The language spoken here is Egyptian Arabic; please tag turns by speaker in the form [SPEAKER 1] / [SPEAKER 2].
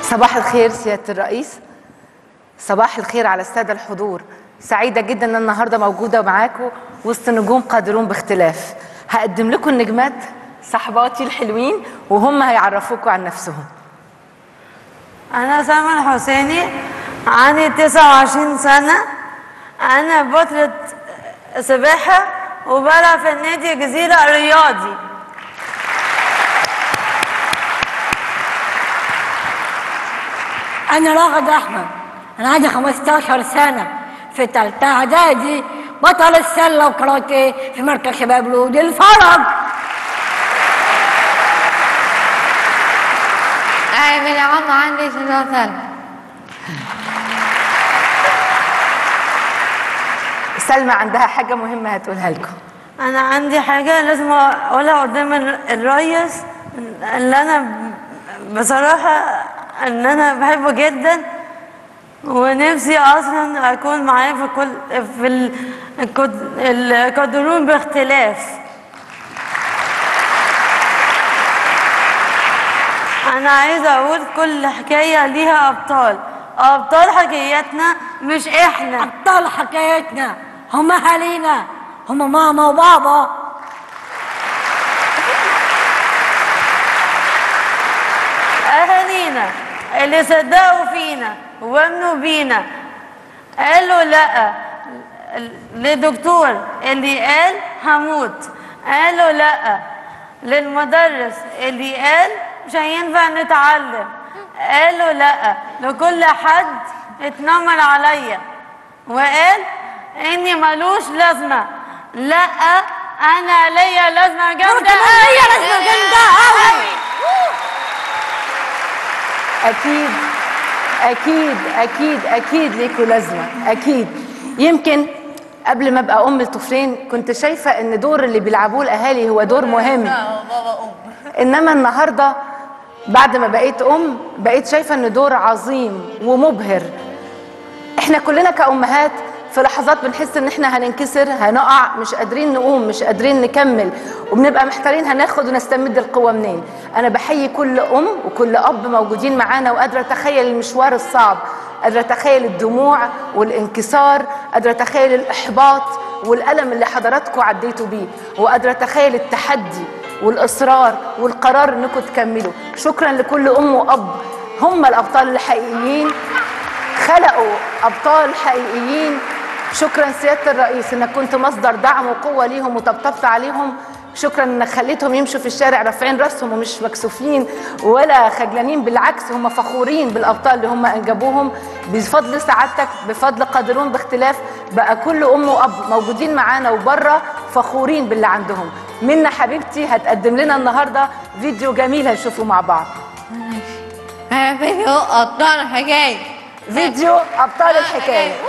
[SPEAKER 1] صباح الخير سيادة الرئيس صباح الخير على السادة الحضور سعيدة جدا ان النهاردة موجودة معاكم وسط نجوم قادرون باختلاف هقدم لكم النجمات صحباتي الحلوين وهم هيعرفوكم عن نفسهم
[SPEAKER 2] أنا سلمى الحسيني عندي 29 سنة أنا بطلة سباحة وبلعب في النادي الجزيرة الرياضي
[SPEAKER 3] أنا راغد أحمد أنا عندي 15 سنة في تالتة إعدادي بطل السلة وكاراتيه في مركز شباب لود الفرج
[SPEAKER 4] أنا من عمر عندي 16 سنة
[SPEAKER 1] سلمى عندها حاجة مهمة هتقولها لكم
[SPEAKER 2] أنا عندي حاجة لازم أقولها قدام الر- الريس اللي أنا بصراحة إن أنا بحبه جدا ونفسي أصلا أكون معاه في كل في ال- القد- القادرون باختلاف أنا عايزة أقول كل حكاية ليها أبطال أبطال حكاياتنا مش إحنا
[SPEAKER 3] أبطال حكايتنا هم أهالينا هم ماما وبابا
[SPEAKER 2] أهالينا اللي صدقوا فينا وامنوا بينا قالوا لا لدكتور اللي قال هموت قالوا لا للمدرس اللي قال مش هينفع نتعلم قالوا لا لكل حد اتنمر عليا وقال اني ملوش لازمه لا انا ليا لازمه جامده
[SPEAKER 3] كمان ليا
[SPEAKER 2] أوي.
[SPEAKER 3] لازمة جامدة أوي.
[SPEAKER 1] أكيد أكيد أكيد أكيد ليكوا لازمة أكيد يمكن قبل ما أبقى أم الطفلين كنت شايفة إن دور اللي بيلعبوه الأهالي هو دور مهم إنما النهاردة بعد ما بقيت أم بقيت شايفة إن دور عظيم ومبهر احنا كلنا كأمهات في لحظات بنحس ان احنا هننكسر هنقع مش قادرين نقوم مش قادرين نكمل وبنبقى محتارين هناخد ونستمد القوة منين انا بحيي كل ام وكل اب موجودين معانا وقادرة اتخيل المشوار الصعب قادرة اتخيل الدموع والانكسار قادرة اتخيل الاحباط والألم اللي حضراتكم عديتوا بيه وقادرة اتخيل التحدي والاصرار والقرار انكم تكملوا شكرا لكل ام واب هم الابطال الحقيقيين خلقوا ابطال حقيقيين شكرا سياده الرئيس انك كنت مصدر دعم وقوه ليهم وطبطبت عليهم شكرا انك خليتهم يمشوا في الشارع رافعين راسهم ومش مكسوفين ولا خجلانين بالعكس هم فخورين بالابطال اللي هم انجبوهم بفضل سعادتك بفضل قادرون باختلاف بقى كل ام واب موجودين معانا وبره فخورين باللي عندهم منا حبيبتي هتقدم لنا النهارده فيديو جميل هنشوفه مع بعض
[SPEAKER 4] أنا فيديو أبطال حكاية
[SPEAKER 1] فيديو ابطال الحكايه